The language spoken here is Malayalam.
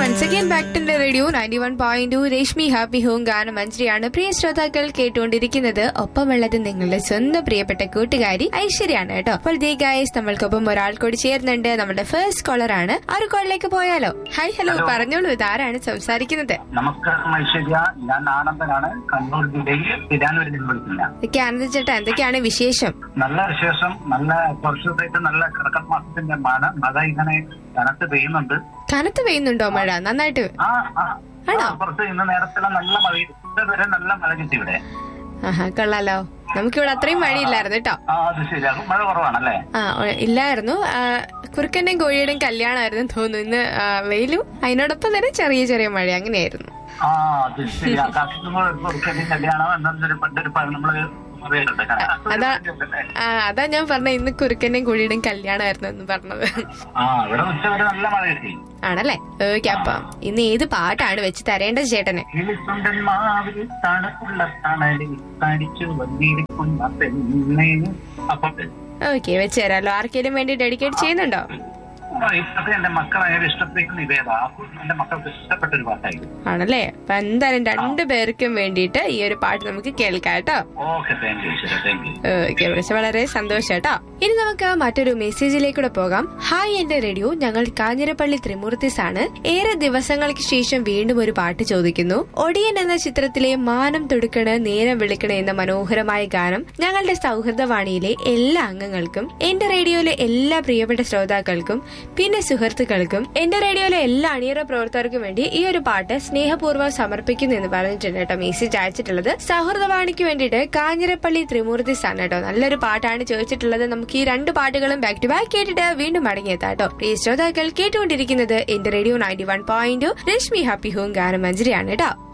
Once again back to radio ninety one point two Rashmi happy home ഗാനം മഞ്ജരിയാണ് പ്രിയ ശ്രോതാക്കൾ കേട്ടുകൊണ്ടിരിക്കുന്നത് ഒപ്പമുള്ളത് നിങ്ങളുടെ സ്വന്തം പ്രിയപ്പെട്ട കൂട്ടുകാരി ഐശ്വര്യാണ് കേട്ടോ അപ്പോൾ ദേ ഗായസ് നമ്മൾക്കൊപ്പം ഒരാൾ കൂടി ചേർന്നുണ്ട് നമ്മുടെ ഫസ്റ്റ് കോളർ ആണ് ആ ഒരു കോളിലേക്ക് പോയാലോ ഹായ് ഹലോ പറഞ്ഞോളൂ ഇതാരാണ് സംസാരിക്കുന്നത് നമസ്കാരം ഐശ്വര്യ ഞാൻ ആനന്ദനാണ് കണ്ണൂർ ജില്ലയിൽ തിരാനൂരിൽ നിന്ന് വിളിക്കില്ല ഇതൊക്കെ ആനന്ദ ചേട്ടാ എന്തൊക്കെയാണ് വിശേഷം നല്ല വിശേഷം നല്ല വർഷത്തേക്ക് നല്ല കടക്കൽ മാസത്തിന്റെ മഴ മഴ ഇങ്ങനെ കനത്ത് പെയ്യുന്നുണ്ട് കനത്ത് പെയ്യുന്നുണ്ടോ മഴ നന്നായിട്ട് ആ ആ, ആണോ? ആ, കുറച്ച് ഇന്ന് നേരത്തിലെ നല്ല മഴ ഇതുവരെ നല്ല മഴ കിട്ടി ഇവിടെ ആഹാ കൊള്ളാലോ നമുക്കിവിടെ അത്രയും മഴയില്ലായിരുന്നു കേട്ടോ ആ അത് ശരി അത് മഴ കുറവാണല്ലേ ആ ഒ- ഇല്ലായിരുന്നു ആ, കുറുക്കന്റെയും കോഴിയുടെയും കല്യാണമായിരുന്നു തോന്നുന്നു ഇന്ന് ആ, വെയിലും അതിനോടൊപ്പം തന്നെ ചെറിയ ചെറിയ മഴ അങ്ങനെയായിരുന്നു ആ അത് ശരി ആ കാത്തിക്കുമ്പോൾ കല്യാണം എന്നൊരു പണ്ടൊരു പ- നമ്മള് പറയുന്നുണ്ട് അതാ ആ അതാ ഞാൻ പറഞ്ഞ ഇന്ന് കുറുക്കന്റെയും കോഴിയുടെയും കല്യാണമായിരുന്നു എന്ന് പറഞ്ഞത് ആ ഇവിടെ ഉച്ചവരെ നല്ല മഴ കിട്ടി ആണല്ലേ ഓക്കെ അപ്പം ഇന്ന് ഏത് പാട്ടാണ് വെച്ച് തരേണ്ടത് ചേട്ടന് കിളിച്ചുണ്ടൻ മാവിൽ തണുപ്പുള്ള തണലിൽ തടിച്ചു വന്നിരിക്കുന്ന പെണ്ണേ അപ്പൊ ഓക്കെ വെച്ച് തരാമല്ലോ ആർക്കെങ്കിലും വേണ്ടി ഡെഡിക്കേറ്റ് ചെയ്യുന്നുണ്ടോ ഇപ്പത്തെ എന്റെ മക്കളെ ഇഷ്ടപ്പെടുന്ന ഇതേതാ അപ്പൊ എന്റെ മക്കൾക്ക് ഇഷ്ടപ്പെട്ട ഒരു പാട്ടായിരുന്നു ആണല്ലേ അപ്പൊ എന്തായാലും രണ്ടു പേർക്കും വേണ്ടിയിട്ട് ഈ ഒരു പാട്ട് നമുക്ക് കേൾക്കാം കേട്ടോ ഓക്കെ താങ്ക് യു ശരി താങ്ക് യു ഓക്കെ വിളിച്ച വളരെ സന്തോഷം കേട്ടോ ഇനി നമുക്ക് മറ്റൊരു മെസ്സേജിലേക്കൂടെ പോകാം ഹായ് എന്റെ റേഡിയോ ഞങ്ങൾ കാഞ്ഞിരപ്പള്ളി ത്രിമൂർത്തിസ് ആണ് ഏറെ ദിവസങ്ങൾക്ക് ശേഷം വീണ്ടും ഒരു പാട്ട് ചോദിക്കുന്നു ഒടിയൻ എന്ന ചിത്രത്തിലെ മാനം തുടുക്കണ് നേരം വിളിക്കണ എന്ന മനോഹരമായ ഗാനം ഞങ്ങളുടെ സൗഹൃദവാണിയിലെ എല്ലാ അംഗങ്ങൾക്കും എന്റെ റേഡിയോയിലെ എല്ലാ പ്രിയപ്പെട്ട ശ്രോതാക്കൾക്കും പിന്നെ സുഹൃത്തുക്കൾക്കും എന്റെ റേഡിയോയിലെ എല്ലാ അണിയറ പ്രവർത്തകർക്കും വേണ്ടി ഈ ഒരു പാട്ട് സ്നേഹപൂർവ്വം സമർപ്പിക്കുന്നു എന്ന് പറഞ്ഞിട്ടുണ്ട് കേട്ടോ മെസ്സേജ് അയച്ചിട്ടുള്ളത് സൗഹൃദവാണിക്ക് വേണ്ടിയിട്ട് കാഞ്ഞിരപ്പള്ളി ത്രിമൂർത്തിസ് ആണ് കേട്ടോ നല്ലൊരു പാട്ടാണ് ചോദിച്ചിട്ടുള്ളത് നമുക്ക് ഈ രണ്ട് പാട്ടുകളും ബാക്ക് ടു ബാക്ക് കേട്ടിട്ട് വീണ്ടും മടങ്ങിയെത്താം കേട്ടോ പ്രിയ ശ്രോതാക്കൾ കേട്ടുകൊണ്ടിരിക്കുന്നത് എന്റെ radio ninety one point Rashmi happy home ഗാനം മഞ്ജരിയാണ് കേട്ടോ